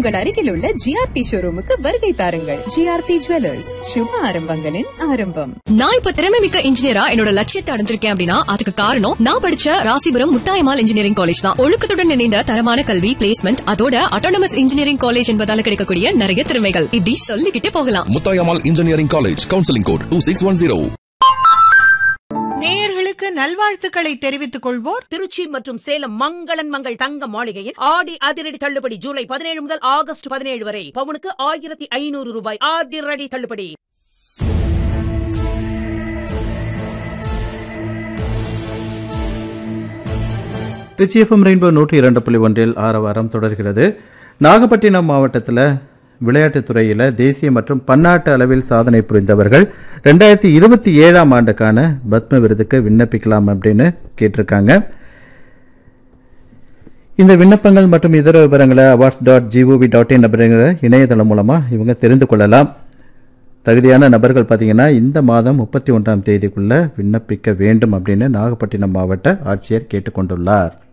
உங்கள் அருகில் உள்ள ஜிஆர்டி ஷோரூமுக்கு வருகை தாருங்கள் ஜிஆர்டி ஜுவல்லர்ஸ் சுப ஆரம்பங்களின் ஆரம்பம் நான் இப்ப திறமை மிக்க இன்ஜினியரா என்னோட லட்சியத்தை அடைஞ்சிருக்கேன் அப்படின்னா அதுக்கு காரணம் நான் படிச்ச ராசிபுரம் முத்தாயமால் இன்ஜினியரிங் காலேஜ் தான் ஒழுக்கத்துடன் இணைந்த தரமான கல்வி பிளேஸ்மெண்ட் அதோட அட்டானமஸ் இன்ஜினியரிங் காலேஜ் என்பதால கிடைக்கக்கூடிய நிறைய திறமைகள் இப்படி சொல்லிக்கிட்டே போகலாம் Muthayammal engineering college counselling code two six one zero நேயர்களுக்கு நல்வாழ்த்துக்களை தெரிவித்துக் கொள்வோர் திருச்சி மற்றும் சேலம் மங்களன் மங்கள் தங்க மாளிகையில் ஆடி அதிரடி தள்ளுபடி ஜூலை பதினேழு முதல் ஆகஸ்ட் பதினேழு வரை பவுனுக்கு ஆயிரத்தி ஐநூறு ரூபாய் அதிரடி தள்ளுபடி ரிச்சி எஃப்எம் ரெயின்போ நூற்றி இரண்டு புள்ளி ஒன்றில் ஆரவாரம் தொடர்கிறது நாகப்பட்டினம் மாவட்டத்தில் விளையாட்டுத் துறையில் தேசிய மற்றும் பன்னாட்டு அளவில் சாதனை புரிந்தவர்கள் ரெண்டாயிரத்தி இருபத்தி ஏழாம் ஆண்டுக்கான பத்ம விருதுக்கு விண்ணப்பிக்கலாம் அப்படின்னு கேட்டிருக்காங்க இந்த விண்ணப்பங்கள் மற்றும் இதர விவரங்களை awards dot G O V dot in அப்படிங்கிற இணையதளம் மூலமாக இவங்க தெரிந்து கொள்ளலாம் தகுதியான நபர்கள் பார்த்தீங்கன்னா இந்த மாதம் முப்பத்தி ஒன்றாம் தேதிக்குள்ள விண்ணப்பிக்க வேண்டும் அப்படின்னு நாகப்பட்டினம் மாவட்ட ஆட்சியர் கேட்டுக்கொண்டுள்ளார்